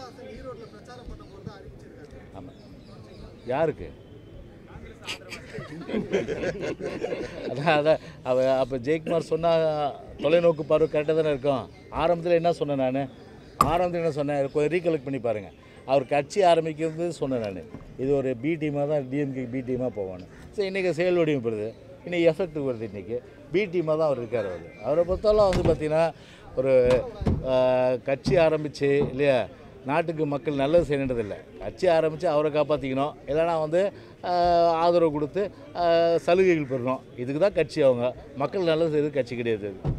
கமலஹாசன் ஈரோட்ல பிரச்சாரம் பண்ண போறதா அறிவிச்சிருக்காரு ஆமாம் யாருக்கு அதான் அதான் அவ அப்போ ஜெயக்குமார் சொன்னால் தொலைநோக்கு பார்வை கரெக்டாக தானே இருக்கும் ஆரம்பத்தில் என்ன சொன்னேன் நான் ஆரம்பத்தில் என்ன சொன்னேன் கொஞ்சம் ரீகலெக்ட் பண்ணி பாருங்கள் அவர் கட்சி ஆரம்பிக்கிறது சொன்னேன் நான் இது ஒரு பி டீமாக தான் டிஎம்கே பி டீமாக போவான்னு ஸோ இன்றைக்கி செயல் வடிவம் பெறுது இன்றைக்கி எஃபெக்ட் வருது இன்றைக்கி பி டீமாக தான் அவர் இருக்கார் அவர் அவரை பொறுத்தவரை வந்து பார்த்திங்கன்னா ஒரு ஆஹ், கட்சி ஆரம்பித்து இல்லையா நாட்டுக்கு மக்கள் நல்லது செய்யணுன்றதில்லை கட்சி ஆரம்பித்து அவரை காப்பாற்றிக்கணும் இல்லைனா வந்து ஆஹ், ஆதரவு கொடுத்து ஆஹ், சலுகைகள் பெறணும் இதுக்கு தான் கட்சி அவங்க மக்கள் நல்லது செய்கிறது கட்சி கிடையாது